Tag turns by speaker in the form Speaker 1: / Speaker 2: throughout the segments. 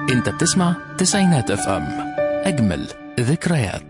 Speaker 1: انت بتسمع تسعينات اف ام اجمل ذكريات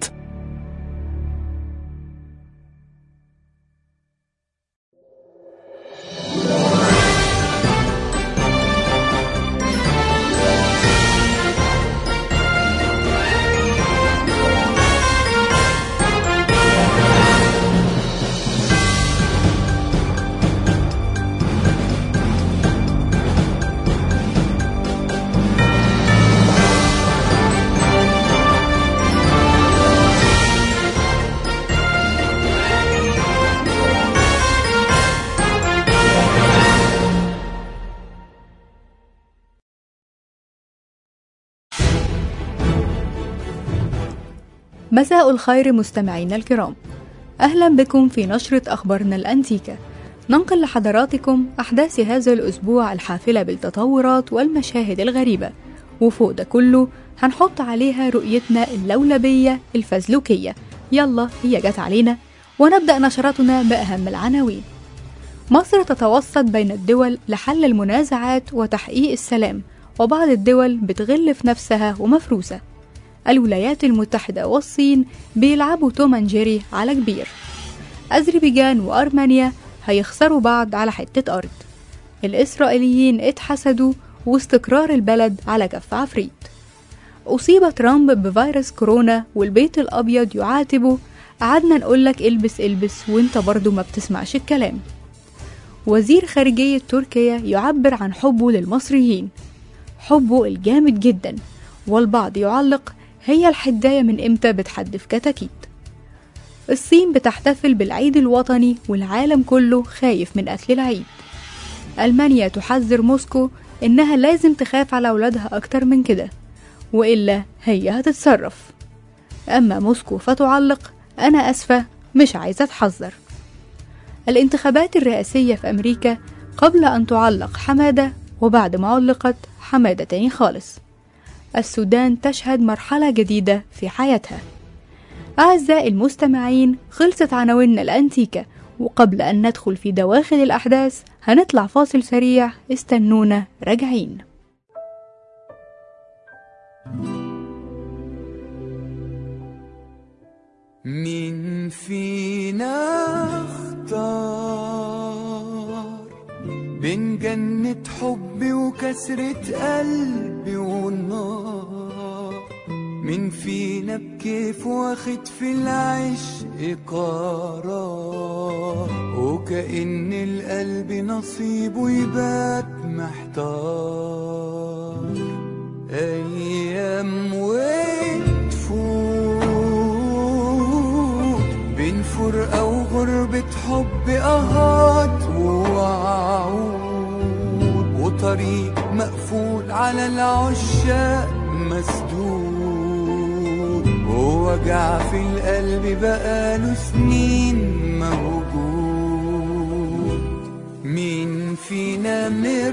Speaker 2: مساء الخير مستمعينا الكرام أهلا بكم في نشرة أخبارنا الأنتيكة ننقل لحضراتكم أحداث هذا الأسبوع الحافلة بالتطورات والمشاهد الغريبة وفوق ده كله هنحط عليها رؤيتنا اللولبية الفزلوكية يلا هي جت علينا ونبدأ نشرتنا بأهم العناوين مصر تتوسط بين الدول لحل المنازعات وتحقيق السلام وبعض الدول بتغل في نفسها ومفروسة الولايات المتحدة والصين بيلعبوا توم أند جيري على كبير أذربيجان وأرمينيا هيخسروا بعض على حتة أرض الإسرائيليين اتحسدوا واستقرار البلد على كف عفريت أصيب ترامب بفيروس كورونا والبيت الأبيض يعاتبه قعدنا نقولك البس البس وانت برضو ما بتسمعش الكلام وزير خارجية تركيا يعبر عن حبه للمصريين حبه الجامد جدا والبعض يعلق هي الحداية من إمتى بتحدف كتاكيت الصين بتحتفل بالعيد الوطني والعالم كله خايف من قتل العيد ألمانيا تحذر موسكو إنها لازم تخاف على أولادها أكتر من كده وإلا هي هتتصرف أما موسكو فتعلق أنا أسفة مش عايزة أتحذر الانتخابات الرئاسية في أمريكا قبل أن تعلق حمادة وبعد ما علقت حمادة تاني خالص السودان تشهد مرحلة جديدة في حياتها أعزائي المستمعين خلصت عناويننا الأنتيكة وقبل أن ندخل في دواخل الأحداث هنطلع فاصل سريع استنونا راجعين
Speaker 3: مين فينا اختار بين جنة حبي وكسرة قلبي والنار مين فينا بكيف واخد في العشق قرار وكأن القلب نصيبه يبات محتار أيام وتفوت بين فرقة وغربة حب أهات ووعود وطريق مقفول على العشاق مسدود ووجع في القلب بقاله سنين موجود مين فينا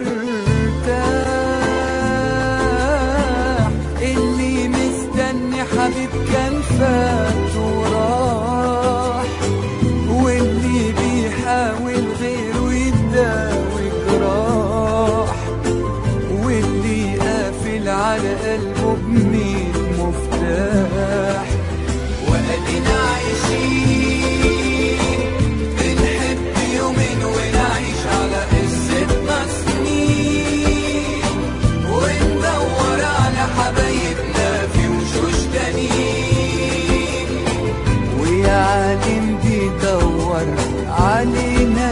Speaker 3: مرتاح اللي مستني حبيب كان فات وراح واللي بيحاول غيره يداوي جراح واللي قافل على قلبه بميت مفتاح وادينا عايشين بنحب يومين ونعيش على قصتنا سنين وندور على حبايبنا في وشوش تانيين ويا عالم بيدور علينا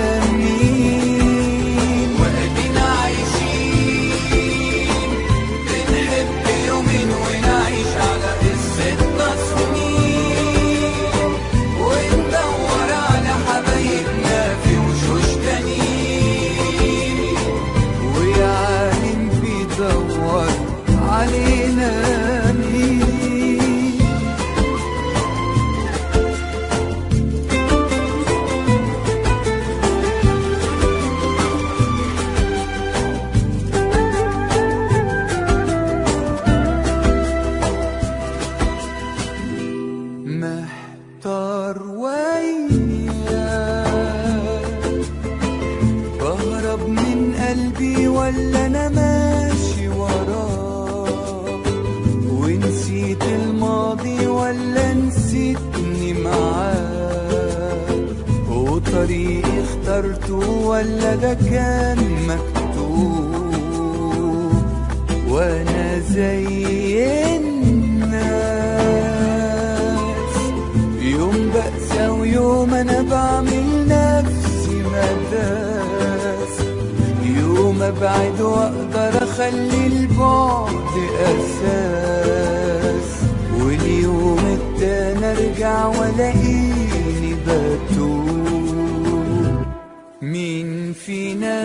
Speaker 3: مين وادينا عايشين بنحب يومين ونعيش على قصتنا سنين وندور على حبايبنا في وشوش تانيين ويا عالم بيدور علينا مين محتار وياك بهرب من قلبي ولا انا ماشي وراه نسيت الماضي ولا نسيتني معاك وطريقي اخترته ولا ده كان مكتوب وانا زي الناس يوم بأسى ويوم انا بعمل نفسي مداس يوم ابعد واقدر اخلي البعد اساس واليوم التاني ارجع والاقيني بتوب مين فينا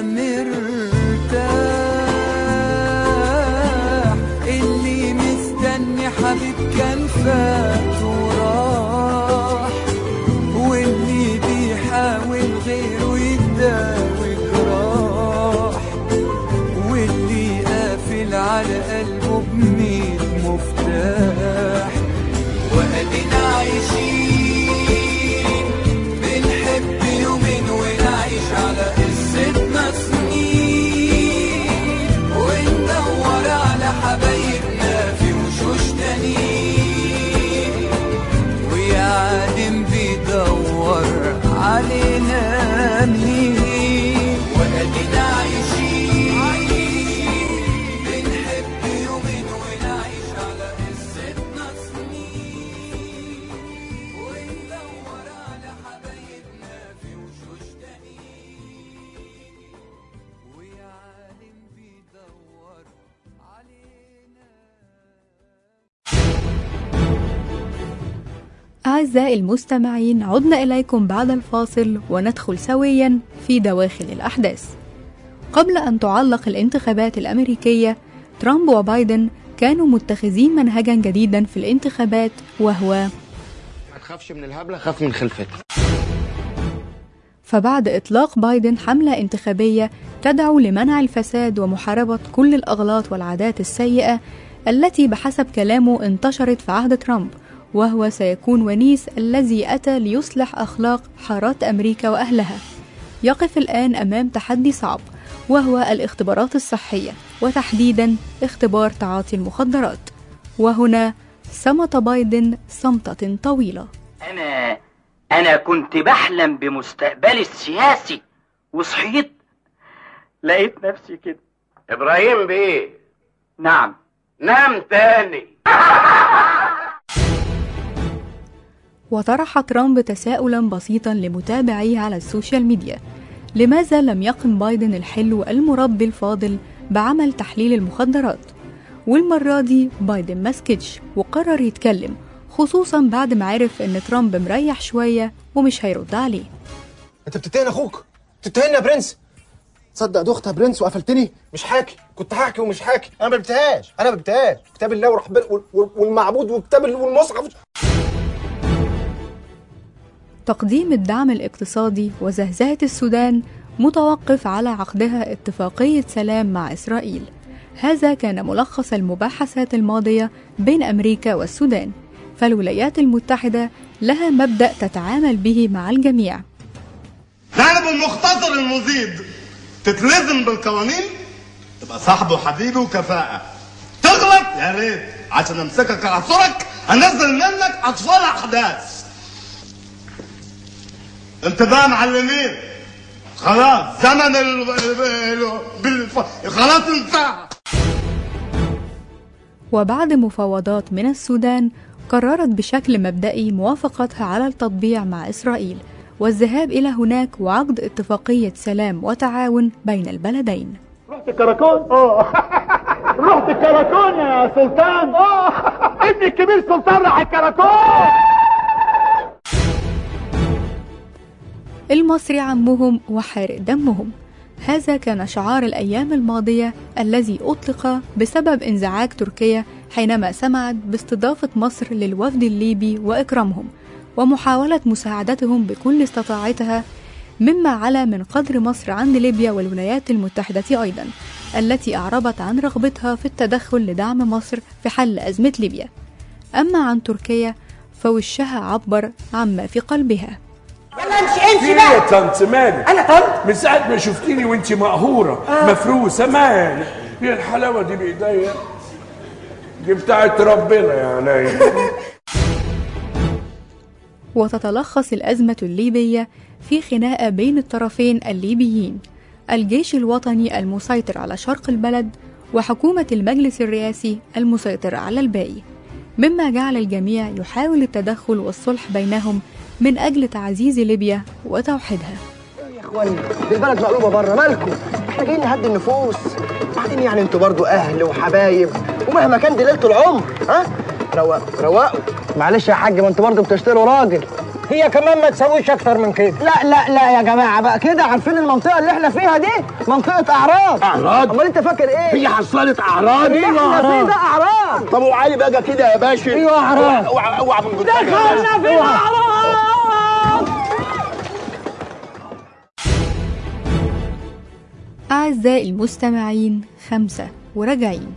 Speaker 3: مرتاح اللي مستني حبيب كان فات وراح واللي بيحاول غيره يداوي جراح واللي قافل على قلبه بميت مفتاح وادينا عايشين بنحب يومين ونعيش على قصتنا سنين وندور على حبايبنا في وشوش تانيين ويا عالم بيدور علينا مين وادينا عايشين بنحب يومين ونعيش على قصتنا سنين وندور على حبايبنا في وشوش تانيين ويا عالم بيدور علينا
Speaker 2: أعزائي المستمعين عدنا إليكم بعد الفاصل وندخل سويا في دواخل الأحداث قبل أن تعلق الانتخابات الأمريكية ترامب وبايدن كانوا متخذين منهجا جديدا في الانتخابات وهو
Speaker 4: ما تخافش من الهبلة خاف من خلفتها
Speaker 2: فبعد إطلاق بايدن حملة انتخابية تدعو لمنع الفساد ومحاربة كل الأغلاط والعادات السيئة التي بحسب كلامه انتشرت في عهد ترامب وهو سيكون ونيس الذي أتى ليصلح أخلاق حارات أمريكا وأهلها يقف الآن أمام تحدي صعب وهو الاختبارات الصحية وتحديدا اختبار تعاطي المخدرات وهنا صمت بايدن صمتة طويلة
Speaker 5: أنا أنا كنت بحلم بمستقبلي السياسي وصحيت لقيت نفسي كده
Speaker 4: إبراهيم بيه
Speaker 5: نعم
Speaker 4: نام تاني
Speaker 2: وطرح ترامب تساؤلا بسيطا لمتابعيه على السوشيال ميديا لماذا لم يقم بايدن الحلو المربي الفاضل بعمل تحليل المخدرات والمرة دي بايدن مسكتش وقرر يتكلم خصوصا بعد ما عرف ان ترامب مريح شوية ومش هيرد عليه
Speaker 6: انت بتتهن اخوك بتتهن يا برنس تصدق دخت يا برنس وقفلتني مش حاكي كنت حاكي ومش حاكي انا ما جبتهاش انا ما جبتهاش كتاب الله ورحمن والمعبود وكتاب ال- والمصحف
Speaker 2: تقديم الدعم الاقتصادي وزهزهة السودان متوقف على عقدها اتفاقية سلام مع إسرائيل هذا كان ملخص المباحثات الماضية بين أمريكا والسودان فالولايات المتحدة لها مبدأ تتعامل به مع الجميع
Speaker 7: يعني بالمختصر المزيد تتلزم بالقوانين تبقى صاحبه وحبيبي وكفاءة تغلط يا ريت عشان امسكك اعصرك انزل منك اطفال احداث انتباه معلمين خلاص زمن ال... ال... بال... خلاص انتهى
Speaker 2: وبعد مفاوضات من السودان قررت بشكل مبدئي موافقتها على التطبيع مع إسرائيل والذهاب إلى هناك وعقد اتفاقية سلام وتعاون بين البلدين
Speaker 8: رحت كراكون؟ اه رحت كراكون يا سلطان؟ اه ابني الكبير سلطان راح الكراكون
Speaker 2: المصري عمهم وحارق دمهم هذا كان شعار الأيام الماضية الذي أطلق بسبب انزعاج تركيا حينما سمعت باستضافة مصر للوفد الليبي وإكرامهم ومحاولة مساعدتهم بكل استطاعتها مما علا من قدر مصر عند ليبيا والولايات المتحدة أيضا التي أعربت عن رغبتها في التدخل لدعم مصر في حل أزمة ليبيا أما عن تركيا فوشها عبر عما في قلبها
Speaker 9: يلا امشي امشي
Speaker 10: في
Speaker 9: بقى
Speaker 10: يا طنط مالك
Speaker 9: انا طنط
Speaker 10: من ساعة ما شفتيني وانت مقهورة مفروسة مالك هي الحلاوة دي بإيديا دي بتاعت ربنا يا عيني
Speaker 2: وتتلخص الأزمة الليبية في خناقة بين الطرفين الليبيين الجيش الوطني المسيطر على شرق البلد وحكومة المجلس الرئاسي المسيطر على الباقي مما جعل الجميع يحاول التدخل والصلح بينهم من أجل تعزيز ليبيا وتوحيدها
Speaker 9: يا اخوانا دي البلد مقلوبه بره مالكم احنا جايين نهدي النفوس بعدين يعني انتوا برضو اهل وحبايب ومهما كان دي ليله العمر ها روقوا روقوا معلش يا حاج ما انتوا برضو بتشتروا راجل هي كمان ما تسويش اكتر من كده لا لا لا يا جماعه بقى كده عارفين المنطقه اللي احنا فيها دي منطقه اعراض
Speaker 8: أعراض؟
Speaker 9: امال انت فاكر ايه
Speaker 8: هي حصلت اعراض
Speaker 9: اللي احنا فيه ده اعراض
Speaker 8: طب وعلي بقى كده يا باشا
Speaker 9: ايوه أعراض.
Speaker 8: اوعى اوعى اوعى من قدام
Speaker 9: دخلنا في الاعراض
Speaker 2: أعزائي المستمعين خمسة وراجعين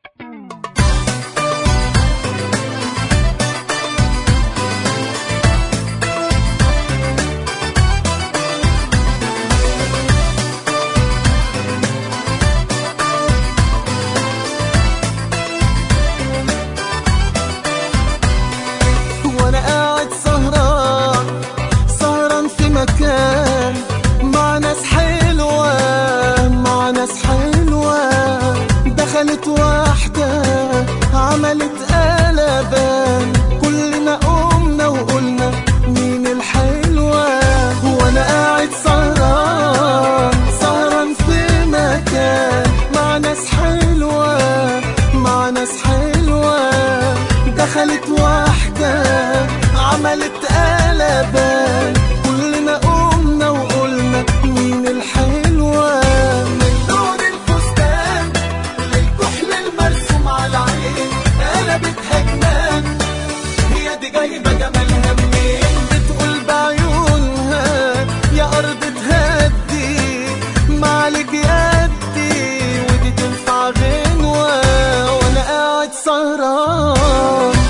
Speaker 11: وانا قاعد سهران سهران في مكان مع ناس حلوة مع ناس حلوة دخلت واحدة عملت قلبان كلنا قمنا وقلنا مين الحلوة وانا قاعد سهران سهران في مكان مع ناس حلوة مع ناس حلوة دخلت واحدة عملت قلبان كلنا قمنا وقلنا مين الحلوة من لون الفستان للكحل المرسوم على العين قلبت هجمان هي دي جايبة جمالها منين بتقول بعيونها يا أرض تهدي معلك يدي ودي تنفع غنوة وأنا قاعد سهران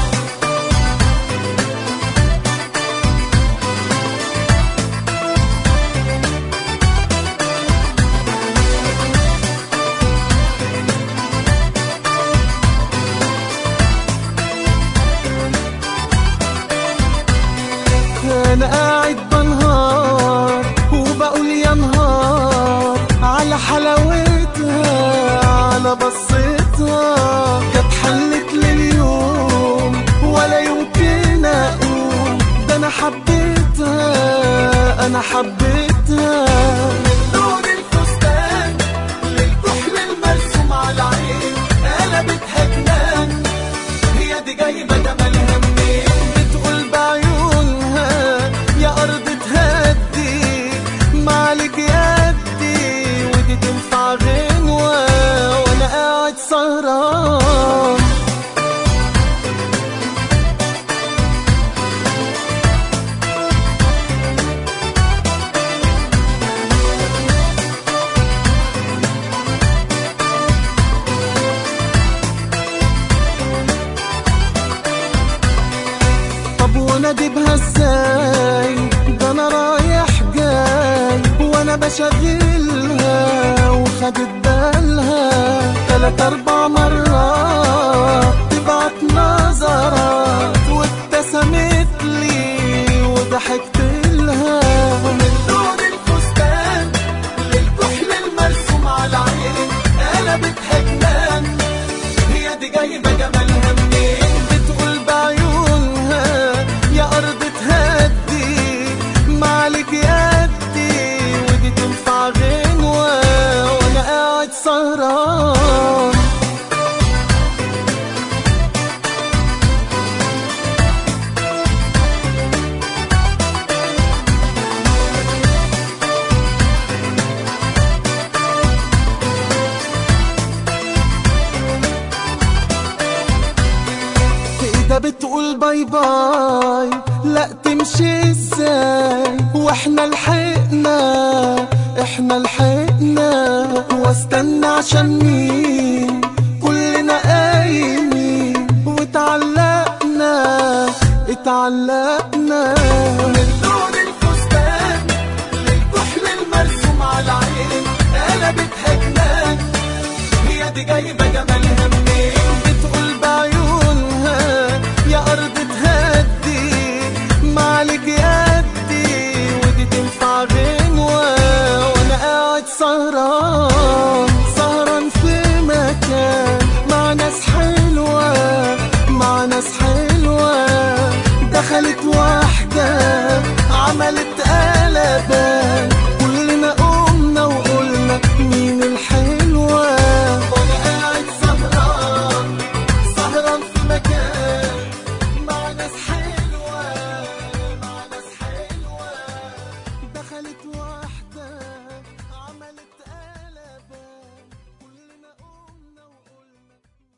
Speaker 11: انا قاعد بنهار وبقول يا نهار على حلاوتها على بصتها كانت حلت لليوم ولا يمكن اقوم ده انا حبيتها انا حبيتها من لون الفستان للكحل المرسوم على العين قلبت هجنان هي دي جايبه جمالها منين بتقول بعيونها يا ارض تهدي معلك يدي ودي تنفع غنوه وانا قاعد سهران طب وانا اجيبها ازاي ده انا رايح جاي وانا بشغلها وخدت بالها تلات اربع مرات تبعت نظرات وابتسمت لي وضحكت لها من لون الفستان للكحل المرسوم على العين قلبت هجنان هي دي جايبه جمالها منين بتقول بعيونها يا ارض تهدي معلك يدي ودي تنفع غنوه وانا قاعد سهران كده بتقول باي باي لا تمشي ازاي واحنا لحقنا احنا لحقنا واستنى عشان مين كلنا قايمين واتعلقنا اتعلقنا من لون الفستان للكحل المرسوم على العين قلبت هجنان هي دي جايبه جمالها منين بتقول بعيون سهران سهران في مكان مع ناس حلوة مع ناس حلوة دخلت واحدة عملت قلبان كلنا قمنا وقلنا مين الحلوة وانا قاعد سهران سهران في مكان مع ناس حلوة مع ناس حلوة دخلت واحدة عملت قلبان كلنا قمنا وقلنا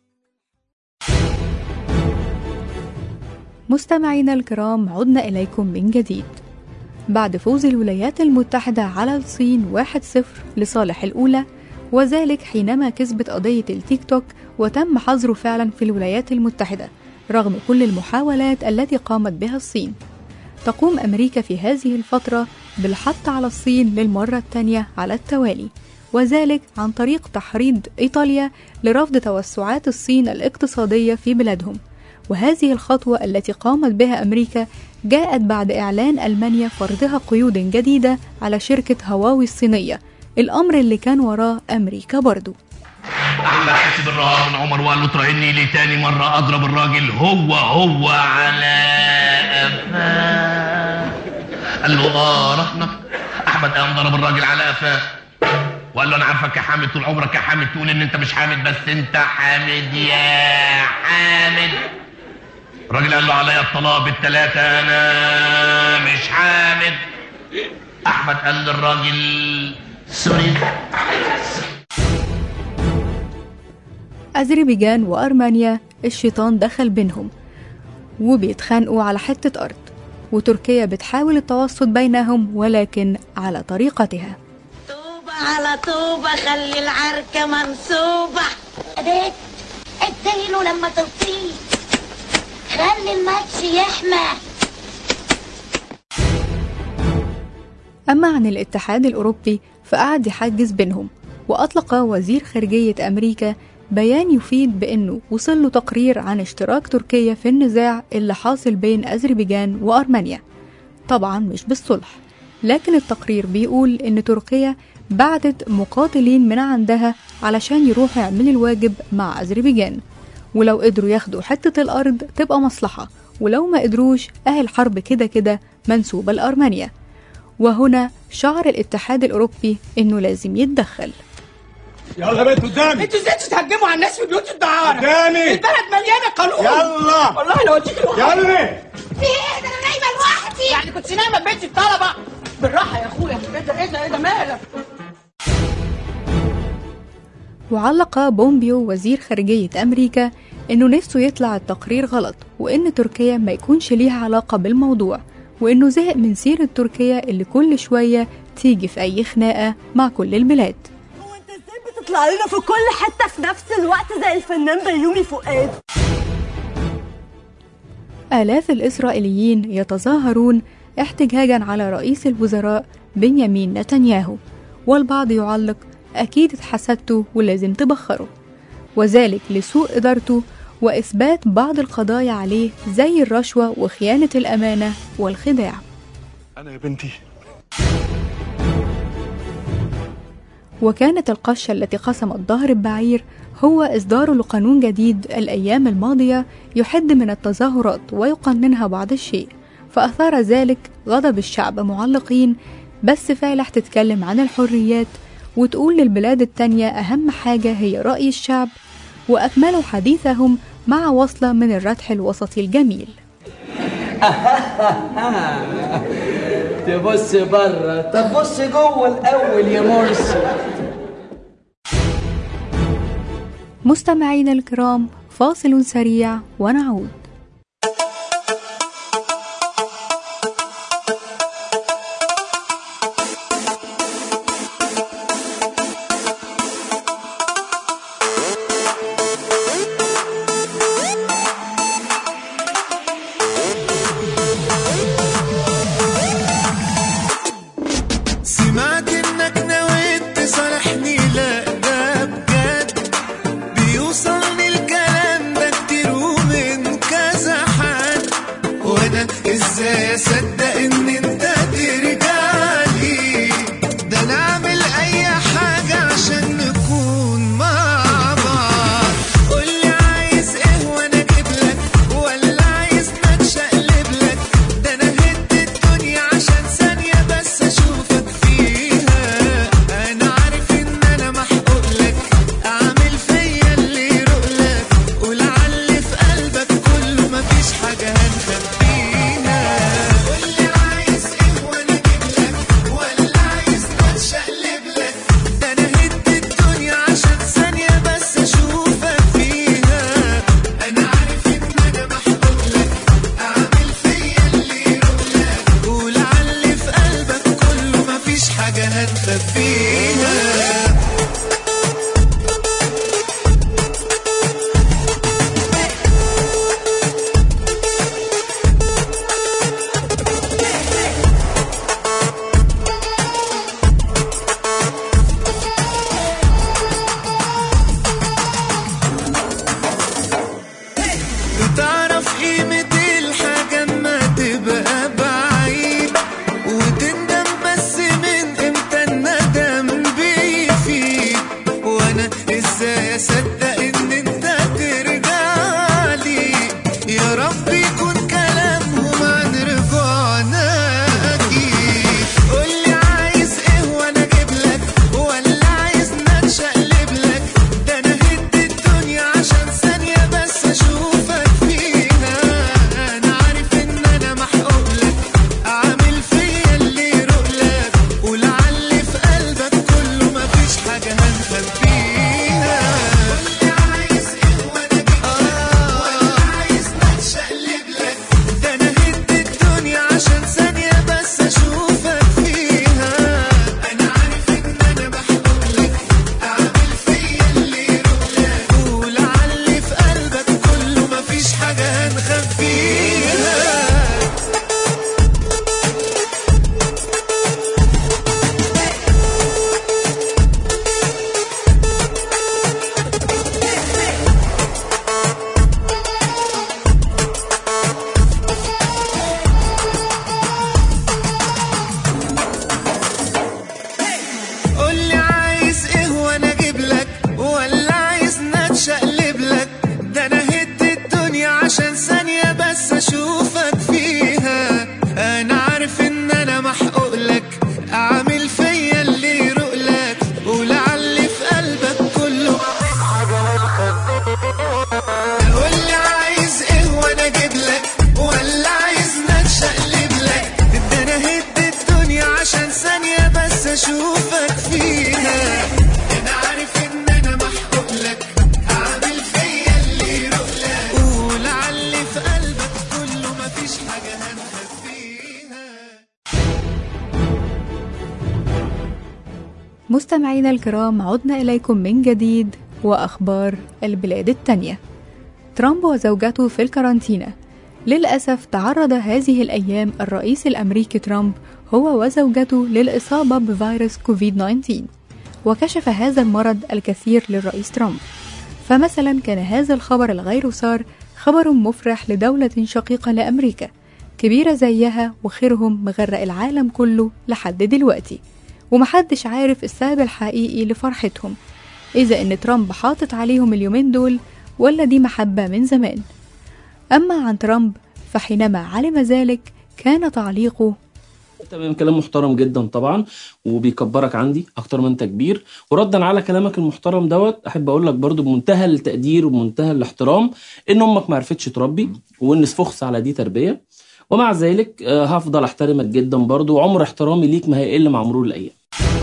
Speaker 2: مستمعينا الكرام عدنا إليكم من جديد بعد فوز الولايات المتحدة على الصين 1-0 لصالح الأولى وذلك حينما كسبت قضية التيك توك وتم حظره فعلا في الولايات المتحدة رغم كل المحاولات التي قامت بها الصين تقوم أمريكا في هذه الفترة بالحث على الصين للمرة الثانية على التوالي وذلك عن طريق تحريض إيطاليا لرفض توسعات الصين الاقتصادية في بلادهم وهذه الخطوة التي قامت بها أمريكا جاءت بعد إعلان ألمانيا فرضها قيود جديدة على شركة هواوي الصينية الأمر اللي كان وراه أمريكا برضو
Speaker 12: احمد حسب الرهان من عمر وقال له تراهني لي تاني مره اضرب الراجل هو هو على قفاه قال له اه رحمة احمد قام ضرب الراجل على قفاه وقال له انا عارفك يا حامد طول عمرك يا حامد تقول ان انت مش حامد بس انت حامد يا حامد الراجل قال له عليا الطلاق بالتلاتة انا مش حامد احمد قال للراجل سوري
Speaker 2: أذربيجان وأرمينيا الشيطان دخل بينهم وبيتخانقوا على حتة أرض وتركيا بتحاول التوسط بينهم ولكن على طريقتها
Speaker 13: على طوبة خلي العركة منصوبة اديت اديله لما تطير خلي الماتش يحمى
Speaker 2: أما عن الاتحاد الأوروبي فقعد يحجز بينهم وأطلق وزير خارجية أمريكا بيان يفيد بأنه وصل له تقرير عن اشتراك تركيا في النزاع اللي حاصل بين أذربيجان وأرمينيا طبعا مش بالصلح لكن التقرير بيقول إن تركيا بعتت مقاتلين من عندها علشان يروحوا يعملوا الواجب مع أذربيجان ولو قدروا ياخدوا حتة الأرض تبقى مصلحة ولو ما قدروش أهل حرب كده كده منسوبة لأرمينيا وهنا شعر الاتحاد الأوروبي إنه لازم يتدخل
Speaker 8: يلا يا بنت قدامي
Speaker 14: انتوا ازاي تتهجموا على الناس في بيوت الدعارة؟
Speaker 8: قدامي.
Speaker 14: البلد مليانة قانون
Speaker 8: يلا.
Speaker 14: والله لو اديك الوحدة
Speaker 8: يلا.
Speaker 14: في ايه ده انا نايمة لوحدي يعني كنت نايمة في بيت الطلبة بالراحة يا اخويا ايه ده ايه ده ايه ده مالك؟
Speaker 2: وعلق بومبيو وزير خارجية أمريكا إنه نفسه يطلع التقرير غلط وإن تركيا ما يكونش ليها علاقة بالموضوع وإنه زهق من سيرة تركيا اللي كل شوية تيجي في أي خناقة مع كل البلاد
Speaker 15: بتطلع لنا في كل حتة في نفس الوقت زي الفنان بيومي فؤاد
Speaker 2: آلاف الإسرائيليين يتظاهرون احتجاجا على رئيس الوزراء بنيامين نتنياهو والبعض يعلق أكيد اتحسدتوا ولازم تبخروا وذلك لسوء إدارته وإثبات بعض القضايا عليه زي الرشوة وخيانة الأمانة والخداع
Speaker 8: انا يا بنتي
Speaker 2: وكانت القشة التي قسمت ظهر البعير هو إصداره لقانون جديد الأيام الماضية يحد من التظاهرات ويقننها بعض الشيء فأثار ذلك غضب الشعب معلقين بس فالح تتكلم عن الحريات وتقول للبلاد التانية أهم حاجة هي رأي الشعب وأكملوا حديثهم مع وصلة من الردح الوسطي الجميل
Speaker 16: تبص بره طب بص جوه الاول يا مرسي
Speaker 2: مستمعينا الكرام فاصل سريع ونعود
Speaker 11: سمعت انك نويت تصارحني لا ده بجد بيوصلني الكلام ده كتير ومن كذا
Speaker 2: مستمعينا الكرام عدنا إليكم من جديد وأخبار البلاد التانية ترامب وزوجته في الكارانتينا للأسف تعرض هذه الأيام الرئيس الأمريكي ترامب هو وزوجته للإصابة بفيروس كوفيد 19 وكشف هذا المرض الكثير للرئيس ترامب فمثلا كان هذا الخبر الغير سار خبر مفرح لدولة شقيقة لأمريكا كبيرة زيها وخيرهم مغرق العالم كله لحد دلوقتي ومحدش عارف السبب الحقيقي لفرحتهم إذا إن ترامب حاطط عليهم اليومين دول ولا دي محبة من زمان أما عن ترامب فحينما علم ذلك كان تعليقه
Speaker 17: تمام كلام محترم جدا طبعا وبيكبرك عندي اكتر ما انت كبير وردا على كلامك المحترم دوت احب اقول لك برضو بمنتهى التقدير وبمنتهى الاحترام ان امك ما عرفتش تربي وان فخس على دي تربيه ومع ذلك آه، هفضل احترمك جدا برضو وعمر احترامي ليك ما هيقل مع مرور الايام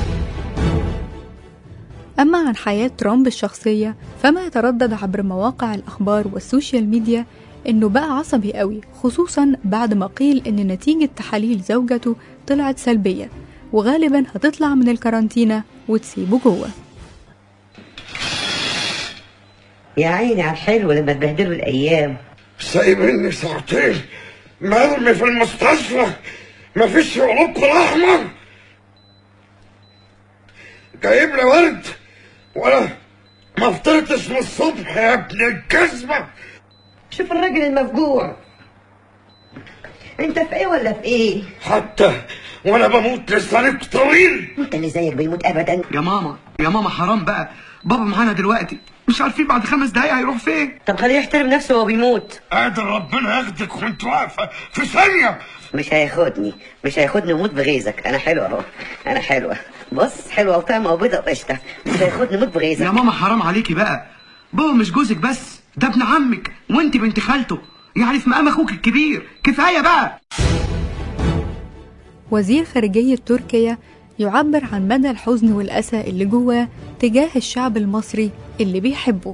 Speaker 2: أما عن حياة ترامب الشخصية فما يتردد عبر مواقع الأخبار والسوشيال ميديا إنه بقى عصبي قوي خصوصا بعد ما قيل إن نتيجة تحاليل زوجته طلعت سلبية وغالبا هتطلع من الكارانتينا وتسيبه جوه
Speaker 18: يا عيني على الحلو لما تبهدلوا الايام
Speaker 10: سايبني ساعتين مرمي في المستشفى مفيش قلوبكم الاحمر جايب لي ورد ولا ما فطرتش من الصبح يا ابن الكذبه
Speaker 18: شوف الراجل المفجوع انت في ايه ولا في ايه
Speaker 10: حتى وانا بموت لسانك طويل
Speaker 18: انت اللي زيك بيموت ابدا
Speaker 19: يا ماما يا ماما حرام بقى بابا معانا دلوقتي مش عارفين بعد خمس دقايق هيروح فين
Speaker 18: طب خليه يحترم نفسه وهو بيموت
Speaker 10: قادر ربنا ياخدك وانت واقفه في ثانيه
Speaker 18: مش هياخدني مش هياخدني وموت بغيظك انا حلوه اهو انا حلوه بص حلوه وطعمه وبيضه وقشطه مش هياخدني موت بغيظك
Speaker 19: يا ماما حرام عليكي بقى بابا مش جوزك بس ده ابن عمك وانت بنت خالته يعني في مقام اخوك الكبير كفايه بقى
Speaker 2: وزير خارجية تركيا يعبر عن مدى الحزن والأسى اللي جواه تجاه الشعب المصري اللي بيحبه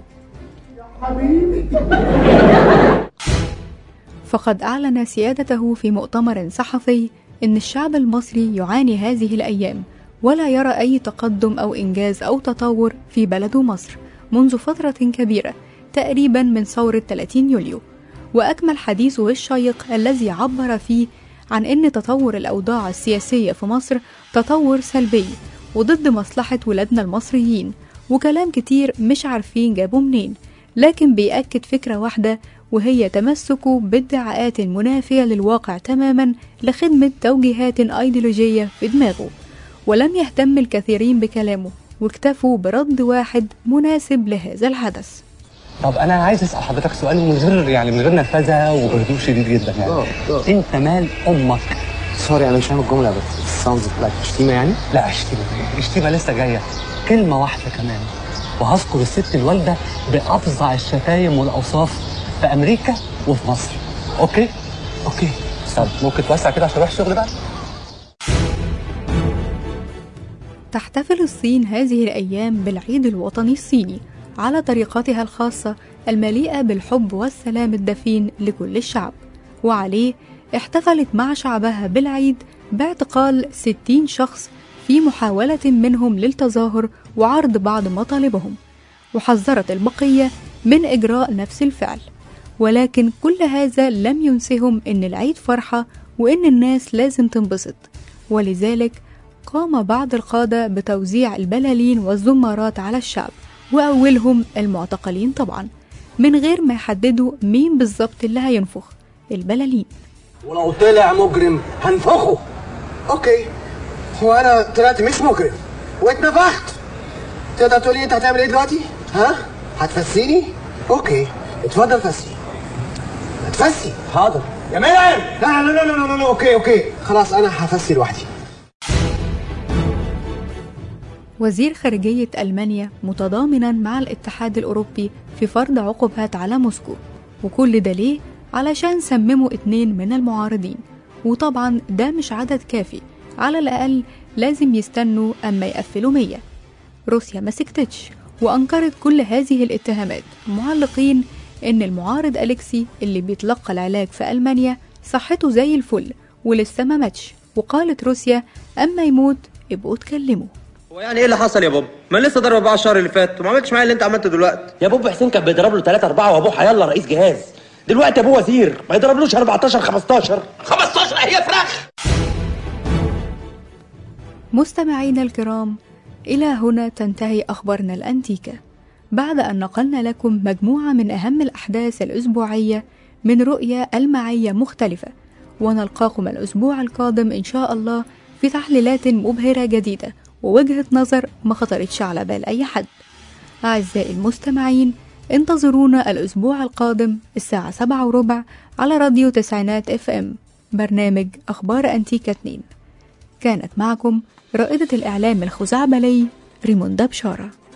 Speaker 2: فقد أعلن سيادته في مؤتمر صحفي إن الشعب المصري يعاني هذه الأيام ولا يرى أي تقدم أو إنجاز أو تطور في بلده مصر منذ فترة كبيرة تقريبا من ثورة 30 يوليو وأكمل حديثه الشيق الذي عبر فيه عن أن تطور الأوضاع السياسية في مصر تطور سلبي وضد مصلحة ولادنا المصريين وكلام كتير مش عارفين جابوا منين لكن بيأكد فكرة واحدة وهي تمسكه بادعاءات منافية للواقع تماما لخدمة توجيهات أيديولوجية في دماغه ولم يهتم الكثيرين بكلامه واكتفوا برد واحد مناسب لهذا الحدث
Speaker 20: طب انا عايز اسال حضرتك سؤال من غير يعني من غير نرفزه وبهدوء شديد جدا يعني انت مال امك
Speaker 9: سوري انا مش فاهم الجمله بس ساوندز لايك شتيمه يعني
Speaker 20: لا شتيمه إيه؟ شتيمه لسه جايه كلمه واحده كمان وهذكر الست الوالده بافظع الشتايم والاوصاف في امريكا وفي مصر اوكي اوكي طب ممكن توسع كده عشان اروح الشغل بقى
Speaker 2: تحتفل الصين هذه الأيام بالعيد الوطني الصيني على طريقتها الخاصة المليئة بالحب والسلام الدفين لكل الشعب وعليه احتفلت مع شعبها بالعيد باعتقال 60 شخص في محاولة منهم للتظاهر وعرض بعض مطالبهم وحذرت البقية من إجراء نفس الفعل ولكن كل هذا لم ينسهم إن العيد فرحة وإن الناس لازم تنبسط ولذلك قام بعض القادة بتوزيع البلالين والزمارات على الشعب وأولهم المعتقلين طبعا من غير ما يحددوا مين بالظبط اللي هينفخ البلالين
Speaker 9: ولو طلع مجرم هنفخه اوكي هو انا طلعت مش مجرم واتنفخت تقدر تقول لي انت هتعمل ايه دلوقتي ها هتفسيني اوكي اتفضل فسي اتفسي حاضر يا منعم لا لا لا لا لا لا اوكي اوكي خلاص انا هفسي لوحدي
Speaker 2: وزير خارجية ألمانيا متضامنا مع الاتحاد الأوروبي في فرض عقوبات على موسكو وكل ده ليه؟ علشان سمموا اتنين من المعارضين وطبعا ده مش عدد كافي على الأقل لازم يستنوا أما يقفلوا مية روسيا ما سكتتش وأنكرت كل هذه الاتهامات معلقين إن المعارض أليكسي اللي بيتلقى العلاج في ألمانيا صحته زي الفل ولسه ما ماتش وقالت روسيا أما يموت ابقوا اتكلموا
Speaker 21: هو يعني ايه اللي حصل يا بابا؟ ما أنا لسه ضرب اربعه الشهر اللي فات وما عملتش معايا اللي انت عملته دلوقتي
Speaker 22: يا بوب حسين كان بيضرب له 3 4 وابوه حيالله رئيس جهاز دلوقتي ابوه وزير ما يضربلوش 14 15
Speaker 12: 15 هي فراخ
Speaker 2: مستمعينا الكرام إلى هنا تنتهي أخبارنا الأنتيكة بعد أن نقلنا لكم مجموعة من أهم الأحداث الأسبوعية من رؤية المعية مختلفة ونلقاكم الأسبوع القادم إن شاء الله في تحليلات مبهرة جديدة ووجهة نظر ما خطرتش على بال أي حد أعزائي المستمعين انتظرونا الأسبوع القادم الساعة سبعة وربع على راديو تسعينات اف ام برنامج أخبار أنتيكا 2 كانت معكم رائدة الإعلام الخزعبلي ريموندا بشارة